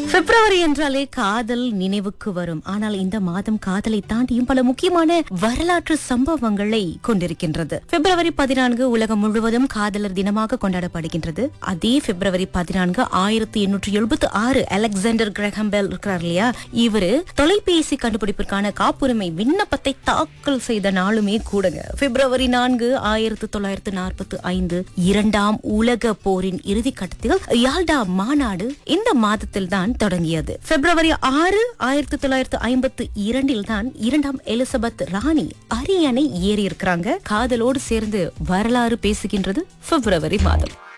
பிப்ரவரி என்றாலே காதல் நினைவுக்கு வரும் ஆனால் இந்த மாதம் காதலை தாண்டியும் பல முக்கியமான வரலாற்று சம்பவங்களை கொண்டிருக்கின்றது பிப்ரவரி பதினான்கு உலகம் முழுவதும் காதலர் தினமாக கொண்டாடப்படுகின்றது அதே பிப்ரவரி பதினான்கு ஆயிரத்தி எண்ணூற்றி எழுபத்தி ஆறு அலெக்சாண்டர் கிரஹம்பெல் இருக்கிறார் இல்லையா இவரு தொலைபேசி கண்டுபிடிப்பிற்கான காப்புரிமை விண்ணப்பத்தை தாக்கல் செய்த நாளுமே கூடுங்க பிப்ரவரி நான்கு ஆயிரத்தி தொள்ளாயிரத்து நாற்பத்தி ஐந்து இரண்டாம் உலக போரின் இறுதி கட்டத்தில் யால்டா மாநாடு இந்த மாதத்தில் தான் தொடங்கியது பிப்ரவரி ஆறு ஆயிரத்தி தொள்ளாயிரத்து ஐம்பத்தி இரண்டில் தான் இரண்டாம் எலிசபெத் ராணி அரியணை ஏறி இருக்கிறாங்க காதலோடு சேர்ந்து வரலாறு பேசுகின்றது பிப்ரவரி மாதம்